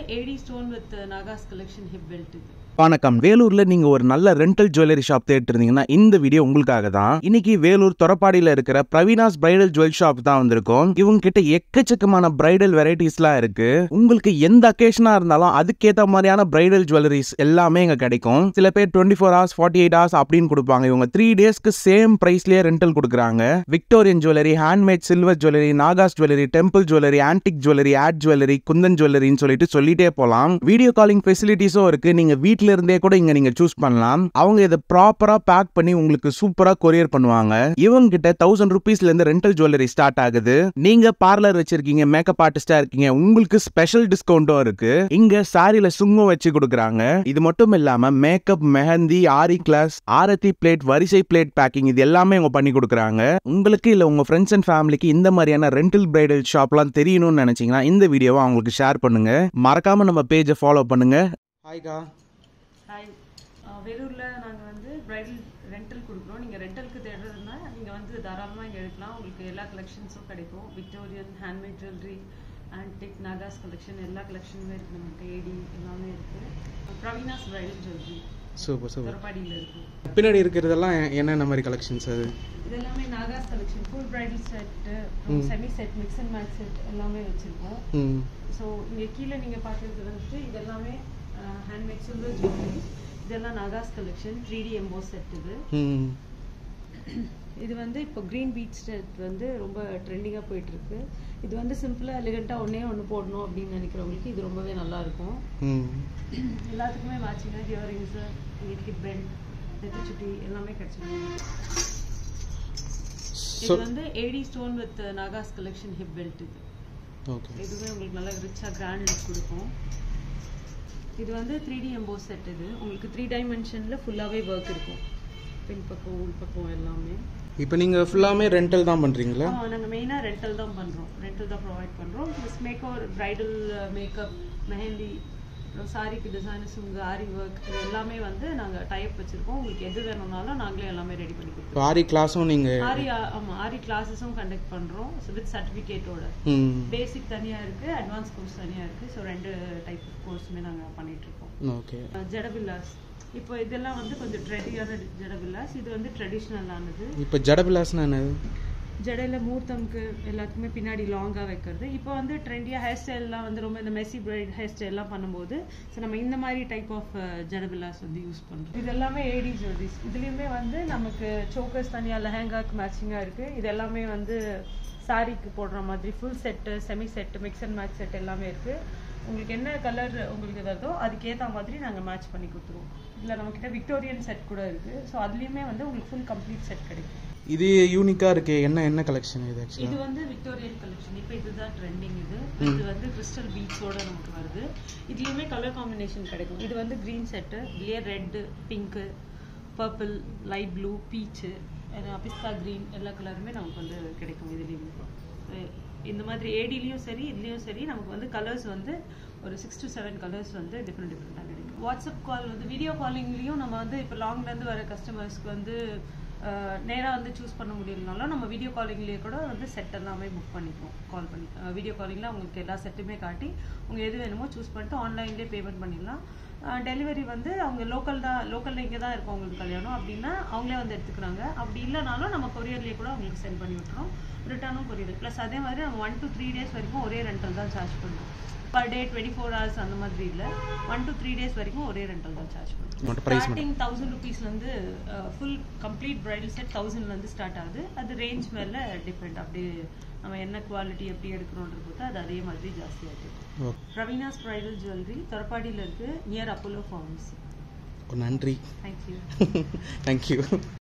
AD stone with uh, Nagas collection hip belt இது வணக்கம் வேலூர்ல நீங்க ஒரு நல்ல ரெண்டல் ஜுவல்லரி ஷாப் தேடிட்டு இருந்தீங்கன்னா இந்த வீடியோ உங்களுக்காக தான் இன்னைக்கு வேலூர் தொரப்பாடியில இருக்கிற பிரவீனாஸ் பிரைடல் ஜுவல் ஷாப் தான் வந்திருக்கோம் இவங்க கிட்ட எக்கச்சக்கமான பிரைடல் வெரைட்டிஸ்லாம் இருக்கு உங்களுக்கு எந்த அக்கேஷனா இருந்தாலும் அதுக்கேத்த மாதிரியான பிரைடல் ஜுவல்லரிஸ் எல்லாமே இங்க கிடைக்கும் சில பேர் twenty four hours forty eight hours அப்படின்னு கொடுப்பாங்க இவங்க த்ரீ டேஸ்க்கு சேம் பிரைஸ்லயே ரெண்டல் கொடுக்குறாங்க Victorian jewellery handmade silver jewellery Nagas jewellery temple jewellery antique jewellery ஆட் ஜுவல்லரி குந்தன் ஜுவல்லரின்னு சொல்லிட்டு சொல்லிட்டே போலாம் வீடியோ காலிங் ஃபெசிலிட்டிஸும் இருக்கு நீங்க வீட்ல இருந்தே கூட இங்க நீங்க சூஸ் பண்ணலாம் அவங்க இதை ப்ராப்பரா பேக் பண்ணி உங்களுக்கு சூப்பரா கொரியர் பண்ணுவாங்க இவங்க கிட்ட தௌசண்ட் ருபீஸ்ல இருந்து ரெண்டல் ஜுவல்லரி ஸ்டார்ட் ஆகுது நீங்க பார்லர் வச்சிருக்கீங்க மேக்கப் ஆர்டிஸ்டா இருக்கீங்க உங்களுக்கு ஸ்பெஷல் டிஸ்கவுண்ட்டும் இருக்கு இங்க சாரில சுங்கம் வச்சு கொடுக்குறாங்க இது மட்டும் இல்லாம makeup mehndi aari class aarti plate வரிசை பிளேட் பேக்கிங் இது எல்லாமே அவங்க பண்ணி கொடுக்குறாங்க உங்களுக்கு இல்ல உங்க ஃப்ரெண்ட்ஸ் அண்ட் ஃபேமிலிக்கு இந்த மாதிரியான ரெண்டல் பிரைடல் ஷாப்லாம் தெரியணும்னு நினைச்சீங்கன்னா இந்த வீடியோவை அவங்களுக்கு ஷேர் பண்ணுங்க மறக்காம நம்ம பேஜை ஃபாலோ பண்ணுங்க ஹாய்கா ஹாய் வேலூரில் நாங்கள் வந்து பிரைடல் ரெண்டல் கொடுக்குறோம் நீங்கள் ரெண்டலுக்கு தேடுறதுனா நீங்கள் வந்து தாராளமாக இங்கே எடுக்கலாம் உங்களுக்கு எல்லா கலெக்ஷன்ஸும் கிடைக்கும் Victorian handmade jewellery antique Nagas collection எல்லா கலெக்ஷனுமே இருக்குது நம்மகிட்ட ஏடி எல்லாமே இருக்குது Praveena's bridal jewellery super super தொரப்பாடியில் இருக்குது பின்னாடி இருக்கிறதெல்லாம் என்னென்ன மாதிரி கலெக்ஷன்ஸ் அது இது எல்லாமே Nagas collection full bridal set semi set mix and match set எல்லாமே வச்சுருக்கோம் ம் ஸோ இங்கே கீழே நீங்கள் பார்க்குறது வந்துட்டு இதெல்லாமே ஹேண்ட்மேட் சில்வர் ஜுவல்லரி இதெல்லாம் நாகாஸ் கலெக்ஷன் த்ரீ டி எம்போ செட் இது ம் இது வந்து இப்போ க்ரீன் பீச் செட் வந்து ரொம்ப ட்ரெண்டிங்காக போயிட்டு இருக்கு இது வந்து சிம்பிளாக எலிகண்ட்டாக ஒன்றே ஒன்று போடணும் அப்படின்னு நினைக்கிறவங்களுக்கு இது ரொம்பவே நல்லா இருக்கும் ம் எல்லாத்துக்குமே மேட்சிங்காக இயரிங்ஸு உங்களுக்கு ஹிப் பெல்ட் நெத்திச்சுட்டி எல்லாமே கிடைச்சிடும் இது ஸோ வந்து AD stone with Nagas collection hip belt இது ஓகே இதுவே உங்களுக்கு நல்லா ரிச்சாக கிராண்ட் லுக் கொடுக்கும் இது வந்து த்ரீ டி எம்போ செட் இது உங்களுக்கு த்ரீ டைமென்ஷனில் ஃபுல்லாகவே ஒர்க் இருக்கும் பின் பக்கம் உள் பக்கம் எல்லாமே இப்போ நீங்கள் ஃபுல்லாமே ரெண்டல் தான் பண்ணுறீங்களா ஆமாம் நாங்கள் மெயினாக ரெண்டல் தான் பண்ணுறோம் ரெண்டல் தான் ப்ரொவைட் பண்ணுறோம் plus makeover bridal makeup mehndi அப்புறம் சாரிக்கு டிசைனஸ் உங்கள் ஆரி ஒர்க் இது எல்லாமே வந்து நாங்கள் டைப் வச்சுருக்கோம் உங்களுக்கு எது வேணும்னாலும் நாங்களே எல்லாமே ரெடி பண்ணி இப்போ கொடுத்துருவோம் ஆரி கிளாஸும் நீங்கள் ஆரி ஆமாம் ஆரி கிளாஸஸும் கண்டக்ட் பண்ணுறோம் வித் சர்டிஃபிகேட்டோட ம் பேசிக் தனியாக இருக்குது அட்வான்ஸ் கோர்ஸ் தனியாக இருக்குது ஸோ ரெண்டு டைப் ஆஃப் கோர்ஸுமே நாங்கள் பண்ணிகிட்ருக்கோம் ஓகே ஜடபில்லாஸ் இப்போ இதெல்லாம் வந்து கொஞ்சம் ட்ரெடியான ஜடபில்லாஸ் இது வந்து ட்ரெடிஷ்னலானது இப்போ ஜடபிலாஸ்னா என்னது ஜடையில் மூர்த்தம்க்கு எல்லாத்துக்குமே பின்னாடி லாங்காக வைக்கிறது இப்போ வந்து ட்ரெண்டியாக ஹேர் ஸ்டைல்லாம் வந்து ரொம்ப இந்த மெஸ்ஸி பிரைட் ஹேர் ஸ்டைல்லாம் பண்ணும்போது ஸோ நம்ம இந்த மாதிரி டைப் ஆஃப் ஜடபில்லாஸ் வந்து யூஸ் பண்ணுறோம் இது எல்லாமே ஏடி ஜுவல்லரிஸ் இதுலேயுமே வந்து நமக்கு சோக்கர்ஸ் தனியாக லெஹங்காக்கு மேட்சிங்காக இருக்குது இது எல்லாமே வந்து சாரிக்கு போடுற மாதிரி full set semi set mix and match set எல்லாமே இருக்குது உங்களுக்கு என்ன கலர் உங்களுக்கு வருதோ அதுக்கேற்ற மாதிரி நாங்கள் மேட்ச் பண்ணி கொடுத்துருவோம் இதில் நம்மக்கிட்ட விக்டோரியன் செட் கூட இருக்குது ஸோ அதுலேயுமே வந்து உங்களுக்கு ஃபுல் கம்ப்ளீட் செட் கிடைக்கும் இது யூனிக்காக இருக்கே என்ன என்ன கலெக்ஷன் இது இது ஆக்சுவலாக வந்து விக்டோரியன் கலெக்ஷன் இப்போ இதுதான் ட்ரெண்டிங் இது இது வந்து கிறிஸ்டல் பீட்ஸோட நமக்கு வருது இதுலயுமே கலர் காம்பினேஷன் கிடைக்கும் இது வந்து கிரீன் செட்டு இதுலயே red pink purple light blue peach பிஸ்தா கிரீன் எல்லா கலருமே நமக்கு வந்து கிடைக்கும் இதுலேயும் இந்த மாதிரி ஏடிலையும் சரி இதுலேயும் சரி நமக்கு வந்து கலர்ஸ் வந்து ஒரு சிக்ஸ் டு செவன் கலர்ஸ் வந்து டிஃப்ரெண்ட் டிஃப்ரெண்ட்டாக கிடைக்கும் வாட்ஸ்அப் கால் வந்து வீடியோ காலிங்லேயும் நம்ம வந்து இப்போ லாங்லேருந்து வர கஸ்டமர்ஸ்க்கு வந்து நேராக வந்து சூஸ் பண்ண முடியலனாலும் நம்ம வீடியோ காலிங்லேயே கூட வந்து செட் எல்லாமே புக் பண்ணிப்போம் கால் பண்ணி வீடியோ காலிங்கில் அவங்களுக்கு எல்லா செட்டுமே காட்டி உங்க எது வேணுமோ சூஸ் பண்ணிட்டு ஆன்லைன்லேயே பேமெண்ட் பண்ணிடலாம் டெலிவரி வந்து அவங்க லோக்கல் தான் லோக்கலில் இங்கே தான் இருக்கும் அவங்களுக்கு கல்யாணம் அப்படின்னா அவங்களே வந்து எடுத்துக்கிறாங்க அப்படி இல்லைனாலும் நம்ம கொரியர்லேயே கூட அவங்களுக்கு சென்ட் பண்ணி விட்டுறோம் ரிட்டர்னும் கொரியர் ப்ளஸ் அதே மாதிரி நம்ம ஒன் டு த்ரீ டேஸ் வரைக்கும் ஒரே ரெண்டல் தான் சார்ஜ் பண்ணுறோம் per day twenty four hours அந்த மாதிரி இல்லை ஒன் டு த்ரீ டேஸ் வரைக்கும் ஒரே ரெண்டல் தான் சார்ஜ் பண்ணுறோம் மட்டும் ப்ரைஸ் மட்டும் ஸ்டார்டிங் தௌசண்ட் ருபீஸ்லேருந்து ஃபுல் கம்ப்ளீட் பிரைடல் செட் தௌசண்ட்லேருந்து ஸ்டார்ட் ஆகுது அது ரேஞ்ச் மேலே டிஃப்ரெண்ட் அப்படியே நம்ம என்ன குவாலிட்டி எப்படி எடுக்கிறோன்றது பொறுத்து அது அதே மாதிரி ஜாஸ்தியாக இருக்கும் ஓகே ரவீனாஸ் பிரைடல் ஜுவல்லரி தொரப்பாடியில் இருக்குது நியர் அப்போலோ ஃபார்மசி நன்றி தேங்க்யூ தேங்க்யூ